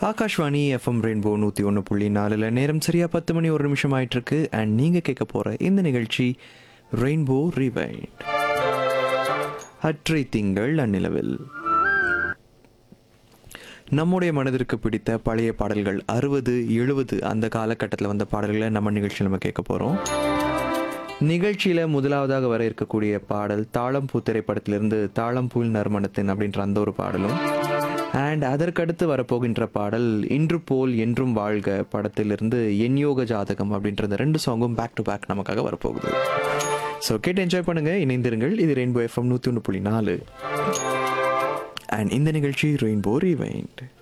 Akashvani FM rainbow நூற்றி ஒன்று புள்ளி நாலில் நேரம் சரியாக பத்து மணி ஒரு நிமிஷம் ஆயிட்டிருக்கு அண்ட் நீங்கள் கேட்க போகிற இந்த நிகழ்ச்சி ரெயின்போ ரிவைண்ட் அற்றை திங்கள் அந்நிலவில் நம்முடைய மனதிற்கு பிடித்த பழைய பாடல்கள் அறுபது எழுபது அந்த காலகட்டத்தில் வந்த பாடல்களை நம்ம நிகழ்ச்சியில் நம்ம கேட்க போகிறோம் நிகழ்ச்சியில் முதலாவதாக வர இருக்கக்கூடிய பாடல் தாளம்பூ திரைப்படத்திலிருந்து தாளம்பூல் நறுமணத்தின் அப்படின்ற அந்த ஒரு பாடலும் அண்ட் அதற்கடுத்து வரப்போகின்ற பாடல் இன்று போல் என்றும் வாழ்க படத்திலிருந்து என் யோக ஜாதகம் அப்படின்ற இந்த ரெண்டு சாங்கும் பேக் டு பேக் நமக்காக வரப்போகுது ஸோ கேட்டு என்ஜாய் பண்ணுங்க இணைந்திருங்கள் இது ரெயின்போ எஃப்எம் நூற்றி ஒன்று புள்ளி நாலு அண்ட் இந்த நிகழ்ச்சி ரெயின்போ ரிவைண்ட்